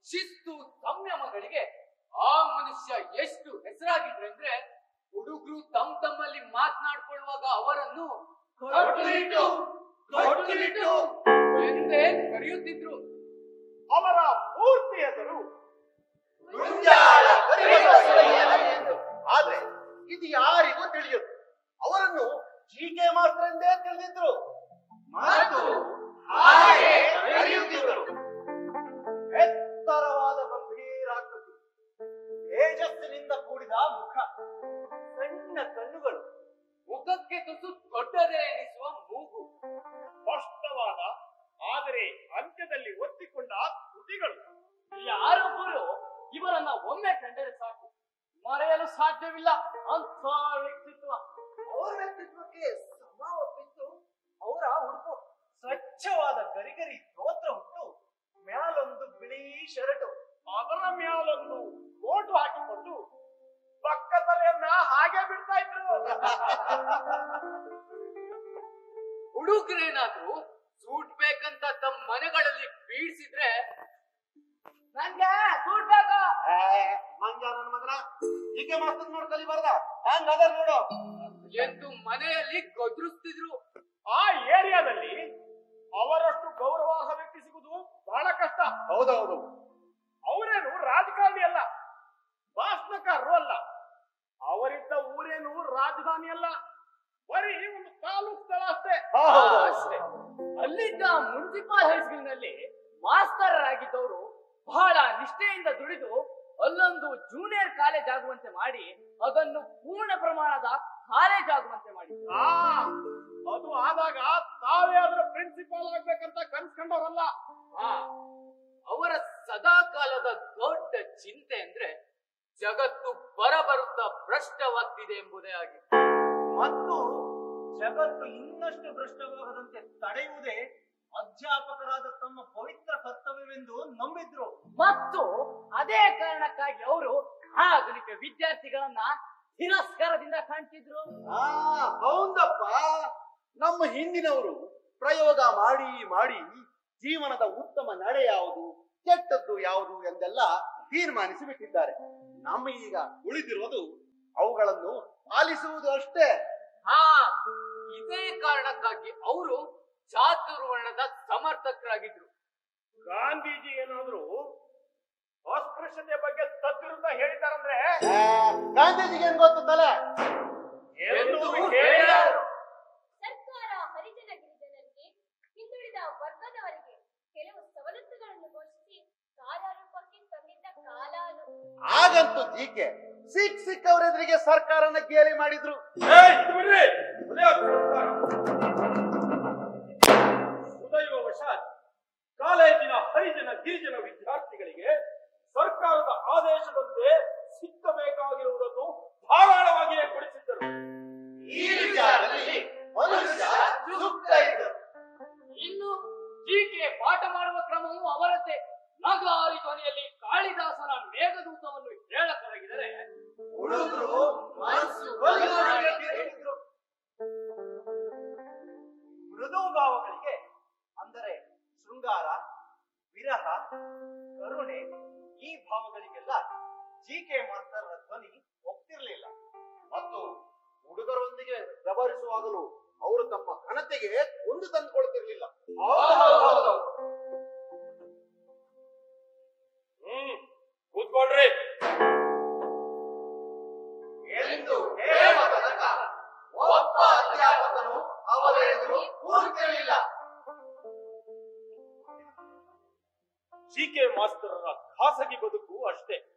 ಶಿಸ್ತು ಸಂಯಮಗಳಿಗೆ ಆ ಮನುಷ್ಯ ಎಷ್ಟು ಹೆಸರಾಗಿದ್ರೆ ಅಂದ್ರೆ ಹುಡುಗರು ತಮ್ಮ ತಮ್ಮಲ್ಲಿ ಮಾತನಾಡ್ಕೊಳ್ಳುವಾಗ ಅವರನ್ನು ಕಟ್ಟುನಿಟ್ಟು, ಕಟ್ಟುನಿಟ್ಟು. ಎಂದೇ ಕರೆಯುತ್ತಿದ್ರು ಅವರ ಪೂರ್ತಿ ಹೆಸರು ಮುಂಜಾಳ ಕರಿಬಸವಯ್ಯ ಎಂದು. ಆದ್ರೆ ಇದು ಯಾರಿಗೂ ತಿಳಿಯದು ಅವರನ್ನು ಜೀಕೆ ಮಾಸ್ಟರ್ ಎಂದೇ ತಿಳಿದಿದ್ರು ಮತ್ತು ಹಾಗೆ ಕರೆಯುತ್ತಿದ್ದರು ಎತ್ತರವಾದ ಗಂಭೀರಾಕೃತಿ ತೇಜಸ್ಸಿನಿಂದ ಕೂಡಿದ ಮುಖ ಸಣ್ಣ ಕಣ್ಣುಗಳು ಮುಖಕ್ಕೆ ತುಸು ದೊಡ್ಡದೇ ಎನಿಸುವ ಮೂಗು ಸ್ಪಷ್ಟವಾದ ಆದರೆ ಅಂತ್ಯದಲ್ಲಿ ಒತ್ತಿಕೊಂಡ ತುಟಿಗಳು ಯಾರೊಬ್ಬರು ಇವರನ್ನ ಒಮ್ಮೆ ಕಂಡರೆ ಸಾಕು ಮರೆಯಲು ಸಾಧ್ಯವಿಲ್ಲ ಅಂತ ವ್ಯಕ್ತಿತ್ವ ಅವರ ವ್ಯಕ್ತಿತ್ವಕ್ಕೆ ಸಮ ಒಪ್ಪಿತ್ತು ಅವರ ಉಡುಪು ಸ್ವಚ್ಛವಾದ ಗರಿಗರಿ ಸ್ತೋತ್ರ ಹುಟ್ಟು ಮ್ಯಾಲೊಂದು ಬಿಳಿ ಶರ್ಟು ಅದರ ಮ್ಯಾಲೊಂದು ಕೋಟು ಹಾಕಿಕೊಂಡು ಪಕ್ಕ ತಲೆಯನ್ನ ಹಾಗೆ ಬಿಡ್ತಾ ಇದ್ರು ಹುಡುಗರೇನಾದ್ರೂ ಸೂಟ್ ಬೇಕಂತ ತಮ್ಮ ಮನೆಗಳಲ್ಲಿ ಬೀಳ್ಸಿದ್ರೆ ನಂಗೆ ಸೂಟ್ ಬೇಕು ಮಂಜ ನನ್ನ ಮಗನ ಹೀಗೆ ಮಾಸ್ತರ್ ನೋಡ್ ಕಲಿಬಾರ್ದ ಹಂಗ ಅದ ನೋಡು ಎಂದು ಮನೆಯಲ್ಲಿ ಗದರಿಸ್ತಿದ್ರು ಆ ಏರಿಯಾದಲ್ಲಿ ಅವರಷ್ಟು ಗೌರವಾರ್ಹ ವ್ಯಕ್ತಿ ಸಿಗುವುದು ಬಹಳ ಕಷ್ಟ ಹೌದೌದು ಅವರೇನು ರಾಜಕಾರಣಿ ಅಲ್ಲ ಭಾಷಣಕಾರರು ಅಲ್ಲ ಅವರಿದ್ದ ಊರೇನು ರಾಜಧಾನಿ ಅಲ್ಲ ಬರೀ ಒಂದು ತಾಲೂಕು ಸ್ಥಳ ಅಷ್ಟೇ ಹೌದು ಅಷ್ಟೇ ಅಲ್ಲಿದ್ದ ಮುನ್ಸಿಪಾಲ್ ಹೈಸ್ಕೂಲ್ನಲ್ಲಿ ಮಾಸ್ತರ್ ಆಗಿದ್ದವರು ಬಹಳ ನಿಷ್ಠೆಯಿಂದ ದುಡಿದು ಅಲ್ಲೊಂದು ಜೂನಿಯರ್ ಕಾಲೇಜ್ ಆಗುವಂತೆ ಮಾಡಿ ಅದನ್ನು ಪೂರ್ಣ ಪ್ರಮಾಣದ ಕಾಲೇಜ್ ಆಗುವಂತೆ ಮಾಡಿ ಆ ಅದು ಆದಾಗ ತಾವೇ ಅದರ ಪ್ರಿನ್ಸಿಪಾಲ್ ಆಗ್ಬೇಕಂತ ಕನ್ಸ್ಕೊಂಡವ್ರಲ್ಲ ಹಾ ಅವರ ಸದಾಕಾಲದ ದೊಡ್ಡ ಚಿಂತೆ ಅಂದ್ರೆ ಜಗತ್ತು ಬರಬರುತ್ತಾ ಭ್ರಷ್ಟವಾಗ್ತಿದೆ ಎಂಬುದೇ ಆಗಿತ್ತು ಮತ್ತು ಜಗತ್ತು ಇನ್ನಷ್ಟು ಭ್ರಷ್ಟವಾಗದಂತೆ ತಡೆಯುವುದೇ ಅಧ್ಯಾಪಕರಾದ ತಮ್ಮ ಪವಿತ್ರ ಕರ್ತವ್ಯವೆಂದು ನಂಬಿದ್ರು ಮತ್ತು ಅದೇ ಕಾರಣಕ್ಕಾಗಿ ಅವರು ಆಧುನಿಕ ವಿದ್ಯಾರ್ಥಿಗಳನ್ನ ತಿರಸ್ಕಾರದಿಂದ ಕಾಣ್ತಿದ್ರು ಆ ಹೌದಪ್ಪ ನಮ್ಮ ಹಿಂದಿನವರು ಪ್ರಯೋಗ ಮಾಡಿ ಮಾಡಿ ಜೀವನದ ಉತ್ತಮ ನಡೆ ಯಾವುದು ಕೆಟ್ಟದ್ದು ಯಾವುದು ಎಂದೆಲ್ಲ ತೀರ್ಮಾನಿಸಿ ಬಿಟ್ಟಿದ್ದಾರೆ ನಮ್ಮ ಈಗ ಉಳಿದಿರುವುದು ಅವುಗಳನ್ನು ಪಾಲಿಸುವುದು ಅಷ್ಟೇ ಹಾ ಇದೇ ಕಾರಣಕ್ಕಾಗಿ ಅವರು ಚಾತುರ್ವರ್ಣದ ಸಮರ್ಥಕರಾಗಿದ್ರು ಗಾಂಧೀಜಿ ಏನಾದ್ರು ಅಸ್ಪೃಶ್ಯತೆ ಬಗ್ಗೆ ತದ್ವಿರುದ್ಧ ಹೇಳಿದಾರಂದ್ರೆ ಆ, ಗಾಂಧೀಜಿಗೆ ಏನ್ ಗೊತ್ತು ತಲೆ ಎಂದು ಎಂದು ಹೇಳಿದರು. ಸರ್ಕಾರ ಹರಿಜನ ಗಿರಿಜನರಿಗೆ ಹಿಂದುಳಿದ ವರ್ಗದವರಿಗೆ ಕೆಲವು ಸವಲತ್ತುಗಳನ್ನು ಘೋಷಿಸಿ ಕಾರ್ಯರೂಪಕ್ಕೆ ತಂದಿದ್ದ ಕಾಲ ಅದು ಆಗಂತೂ ಜೀಕೆ ಸಿಕ್ ಸಿಕ್ಕವರೆದುರಿಗೆ ಸರ್ಕಾರನ ಗೇಲಿ ಮಾಡಿದ್ರು ಉದಯೋವಶಾತ್ ಕಾಲೇಜಿನ ಹರಿಜನ ಗಿರಿಜನ ವಿದ್ಯಾರ್ಥಿಗಳಿಗೆ ಸರ್ಕಾರದ ಆದೇಶದಂತೆ ಸಿಕ್ಕಬೇಕಾಗಿರುವುದನ್ನು ಧಾರಾಳವಾಗಿಯೇ ಕೊಡಿಸಿದ್ದರು ಈ ವಿಚಾರದಲ್ಲಿ ಮನುಷ್ಯ ಸುಪ್ತ ಇದ್ದರು ಇನ್ನು ಜೀಕೆ ಪಾಠ ಮಾಡುವ ಕ್ರಮವು ಅವರದ್ದೇ ನಗಾರಿ ಧ್ವನಿಯಲ್ಲಿ ಕಾಳಿದಾಸನ ಮೇಘದೂತವನ್ನು ಹೇಳತೊಡಗಿದರೆ ಹುಡುಗರು ಮನಸ್ಸು ಬದಲಾವಣೆ ಕೇಳಿದ್ರು. ಮೃದು ಭಾವಗಳಿಗೆ ಅಂದರೆ ಶೃಂಗಾರ ವಿರಹ ಕರುಣೆ ಈ ಭಾವಗಳಿಗೆಲ್ಲ ಜಿಕೆ ಮಾಸ್ಟರ್ ಧ್ವನಿ ಒಪ್ತಿರ್ಲಿಲ್ಲ ಮತ್ತು ಹುಡುಗರೊಂದಿಗೆ ವ್ಯವಹರಿಸುವಾಗಲೂ ಅವರು ತಮ್ಮ ಘನತೆಗೆ ಒಂದು ತಂದುಕೊಳ್ತಿರ್ಲಿಲ್ಲ ಹ್ಮ್ ಕೂತ್ಕೊಳ್ರಿ ಎಂದು ಹೇಳುವ ತನಕ ಒಬ್ಬ ಅಧ್ಯಾಪಕನು ಅವರ ಎದುರು ಕೂರುತ್ತಿರಲಿಲ್ಲ ಜಿ ಕೆ ಮಾಸ್ತರರ ಖಾಸಗಿ ಬದುಕು ಅಷ್ಟೇ